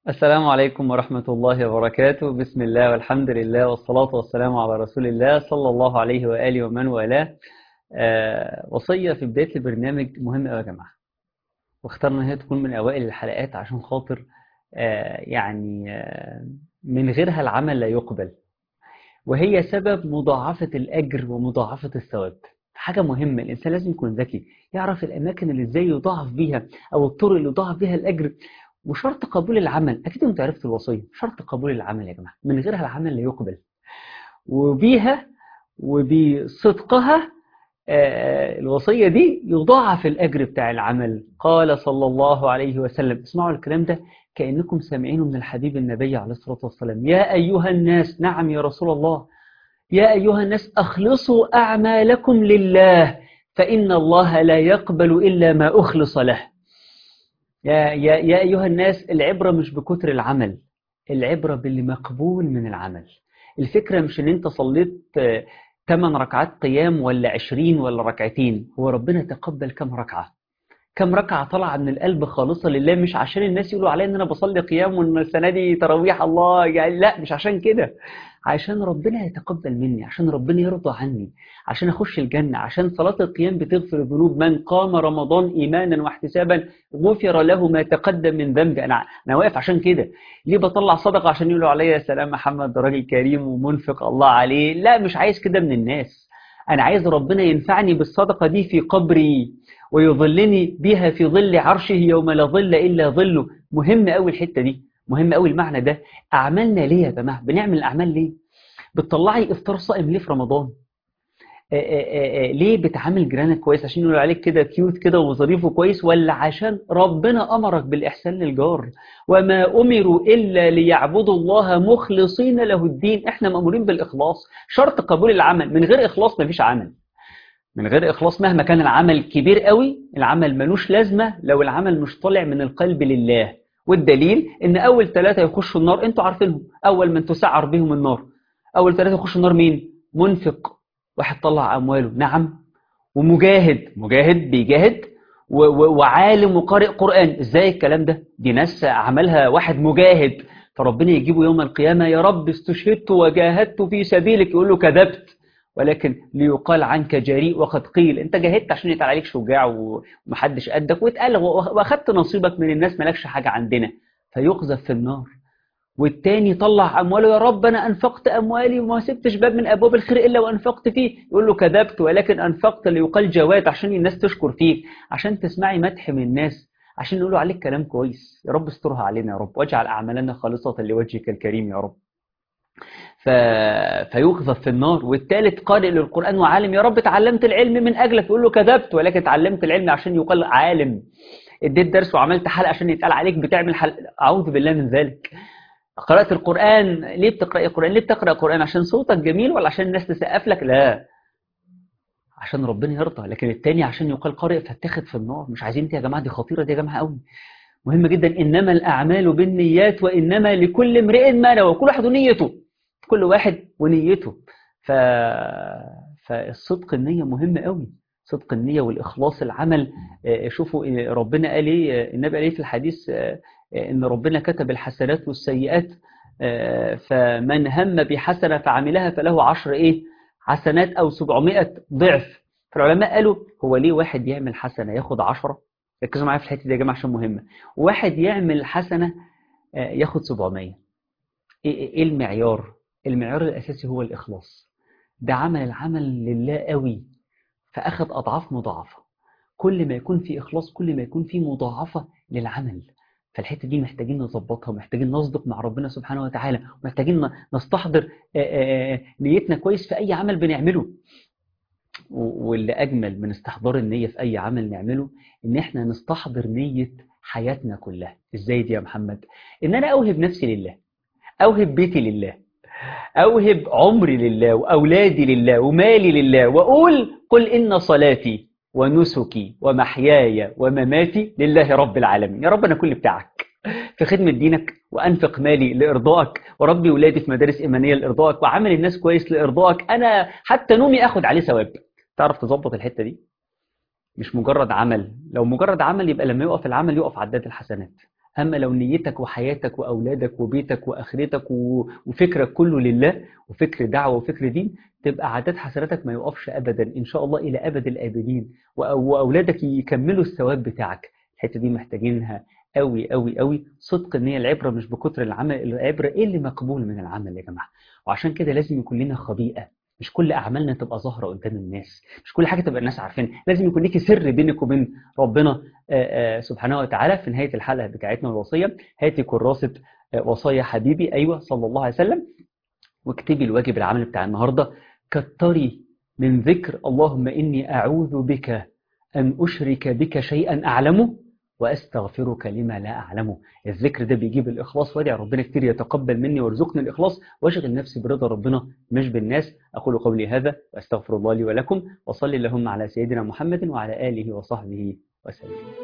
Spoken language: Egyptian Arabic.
السلام عليكم ورحمة الله وبركاته بسم الله والحمد لله والصلاة والسلام على رسول الله صلى الله عليه وآله ومن والاه آه وصية في بداية البرنامج مهمة أوي يا جماعة واخترنا هي تكون من أوائل الحلقات عشان خاطر آه يعني آه من غيرها العمل لا يقبل وهي سبب مضاعفة الأجر ومضاعفة الثواب حاجة مهمة الإنسان لازم يكون ذكي يعرف الأماكن اللي إزاي يضاعف بيها أو الطرق اللي يضاعف بيها الأجر وشرط قبول العمل أكيد أنت عرفت الوصية شرط قبول العمل يا جماعة من غيرها العمل لا يقبل وبيها وبصدقها آه الوصية دي يضاعف الأجر بتاع العمل قال صلى الله عليه وسلم اسمعوا الكلام ده كأنكم سامعينه من الحبيب النبي عليه الصلاة والسلام يا أيها الناس نعم يا رسول الله يا أيها الناس أخلصوا أعمالكم لله فإن الله لا يقبل إلا ما أخلص له يا, يا, يا أيها الناس العبرة مش بكتر العمل العبرة باللي مقبول من العمل الفكرة مش ان انت صليت 8 ركعات قيام ولا 20 ولا ركعتين هو ربنا تقبل كم ركعة كم ركعة طلع من القلب خالصة لله مش عشان الناس يقولوا عليا ان انا بصلي قيام وان السنة دي تراويح الله يعني لا مش عشان كده عشان ربنا يتقبل مني عشان ربنا يرضى عني عشان اخش الجنة عشان صلاة القيام بتغفر الذنوب من قام رمضان ايمانا واحتسابا غفر له ما تقدم من ذنبه انا انا واقف عشان كده ليه بطلع صدقة عشان يقولوا عليا يا سلام محمد ده راجل كريم ومنفق الله عليه لا مش عايز كده من الناس انا عايز ربنا ينفعني بالصدقة دي في قبري ويظلني بها في ظل عرشه يوم لا ظل الا ظله مهم قوي الحتة دي مهم قوي المعنى ده اعمالنا ليه يا جماعه بنعمل الاعمال ليه بتطلعي افطار صائم ليه في رمضان آآ آآ ليه بتعامل جيرانك كويس عشان يقولوا عليك كده كيوت كده وظريف وكويس ولا عشان ربنا امرك بالاحسان للجار وما امروا الا ليعبدوا الله مخلصين له الدين احنا مامورين بالاخلاص شرط قبول العمل من غير اخلاص مفيش عمل من غير إخلاص مهما كان العمل كبير قوي العمل ملوش لازمة لو العمل مش طالع من القلب لله والدليل ان اول ثلاثة يخشوا النار انتوا عارفينهم اول من تسعر بهم النار اول ثلاثة يخشوا النار مين منفق واحد طلع امواله نعم ومجاهد مجاهد بيجاهد و و وعالم وقارئ قرآن ازاي الكلام ده دي ناس عملها واحد مجاهد فربنا يجيبه يوم القيامة يا رب استشهدت وجاهدت في سبيلك يقول له كذبت ولكن ليقال عنك جريء وقد قيل انت جاهدت عشان يتقال عليك شجاع ومحدش قدك واتقال واخدت نصيبك من الناس مالكش حاجة عندنا فيقذف في النار والتاني طلع امواله يا رب انا انفقت اموالي وما سبتش باب من ابواب الخير الا وانفقت فيه يقول له كذبت ولكن انفقت ليقال جواد عشان الناس تشكر فيك عشان تسمعي مدح من الناس عشان يقولوا عليك كلام كويس يا رب استرها علينا يا رب واجعل اعمالنا خالصة لوجهك الكريم يا رب ف... فيقذف في النار والثالث قارئ للقرآن وعالم يا رب تعلمت العلم من أجلك يقول له كذبت ولكن تعلمت العلم عشان يقال عالم اديت درس وعملت حلقة عشان يتقال عليك بتعمل حلقة أعوذ بالله من ذلك قرأت القرآن ليه بتقرأ القرآن ليه بتقرأ القرآن عشان صوتك جميل ولا عشان الناس تسقف لك لا عشان ربنا يرضى لكن التاني عشان يقال قارئ فاتخذ في النار مش عايزين دي يا جماعة دي خطيرة دي يا جماعة قوي مهمة جدا إنما الأعمال بالنيات وإنما لكل امرئ ما نوى كل واحد نيته كل واحد ونيته ف... فالصدق النية مهمة قوي صدق النية والإخلاص العمل شوفوا ربنا قال ايه النبي قال ايه في الحديث إن ربنا كتب الحسنات والسيئات فمن هم بحسنة فعملها فله عشر إيه حسنات أو سبعمائة ضعف فالعلماء قالوا هو ليه واحد يعمل حسنة ياخد عشرة ركزوا معايا في الحتة دي يا جماعة عشان مهمة وواحد يعمل حسنة ياخد 700 ايه المعيار المعيار الأساسي هو الإخلاص ده عمل العمل لله قوي فأخذ أضعاف مضاعفة كل ما يكون في إخلاص كل ما يكون في مضاعفة للعمل فالحتة دي محتاجين نظبطها ومحتاجين نصدق مع ربنا سبحانه وتعالى ومحتاجين نستحضر نيتنا كويس في أي عمل بنعمله واللي أجمل من استحضار النية في أي عمل نعمله إن إحنا نستحضر نية حياتنا كلها إزاي دي يا محمد إن أنا أوهب نفسي لله أوهب بيتي لله أوهب عمري لله وأولادي لله ومالي لله وأقول قل إن صلاتي ونسكي ومحياي ومماتي لله رب العالمين يا رب أنا كل بتاعك في خدمة دينك وأنفق مالي لإرضائك وربي ولادي في مدارس إيمانية لإرضائك وعامل الناس كويس لإرضائك أنا حتى نومي أخد عليه ثواب تعرف تظبط الحتة دي مش مجرد عمل لو مجرد عمل يبقى لما يقف العمل يقف عداد الحسنات أما لو نيتك وحياتك وأولادك وبيتك وآخرتك و- وفكرك كله لله وفكر دعوة وفكر دين تبقى عدد حسناتك ما يقفش أبدا إن شاء الله إلى أبد الآبدين وأ- وأولادك يكملوا الثواب بتاعك الحتة دي محتاجينها قوي قوي قوي صدق ان هي العبره مش بكتر العمل العبره ايه اللي مقبول من العمل يا جماعه وعشان كده لازم يكون لنا خبيئه مش كل اعمالنا تبقى ظاهره قدام الناس مش كل حاجه تبقى الناس عارفين لازم يكون ليكي سر بينك وبين ربنا آه، آه، سبحانه وتعالى في نهايه الحلقه بتاعتنا الوصيه هاتي كراسه آه، وصايا حبيبي ايوه صلى الله عليه وسلم واكتبي الواجب العمل بتاع النهارده كتري من ذكر اللهم اني اعوذ بك ان اشرك بك شيئا اعلمه واستغفرك لما لا اعلمه الذكر ده بيجيب الاخلاص وادعي ربنا كتير يتقبل مني ويرزقني الاخلاص واشغل نفسي برضا ربنا مش بالناس اقول قولي هذا واستغفر الله لي ولكم وصلي اللهم على سيدنا محمد وعلى اله وصحبه وسلم